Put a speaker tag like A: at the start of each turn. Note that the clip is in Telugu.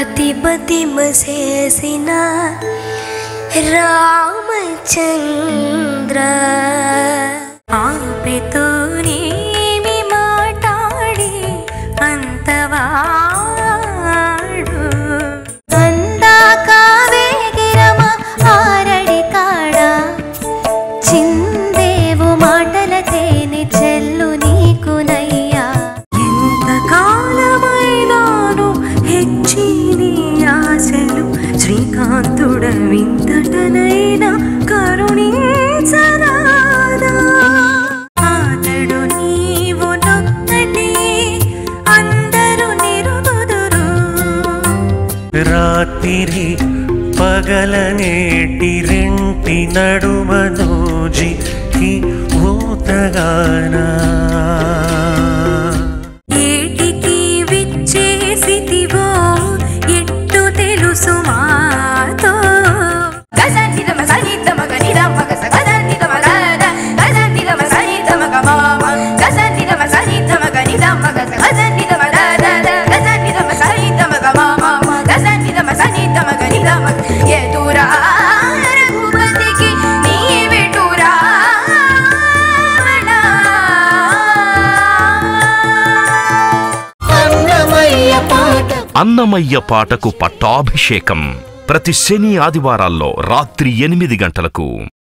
A: పతిపతిమ చేసిన రామచంద్ర ఆపితూనేమి మాట్లాడి అంతవాడు అందాక వేగిరమ ఆరడి కాడా చిందేవు మాటల తేనె చెల్లు నీకునయ్యా ఎంత కాలమైనాను హెచ్చి నీ ఆశలు శ్రీకాంతుడ వింతటనైనా కరుణించరాదా అతడు నీవు నొక్కటి అందరూ నిరుగుదురు
B: రాత్రి పగలనేటి రెంటి నడుమనోజి హి ఊతగానా
A: ఏటికి విచ్చేసితివో ఎట్టు తెలుసు మాతో ఎదురా రఘుపతికి నీవెటురా
C: అన్నమయ్య పాట
D: అన్నమయ్య పాటకు పట్టాభిషేకం ప్రతి శని ఆదివారాల్లో రాత్రి ఎనిమిది గంటలకు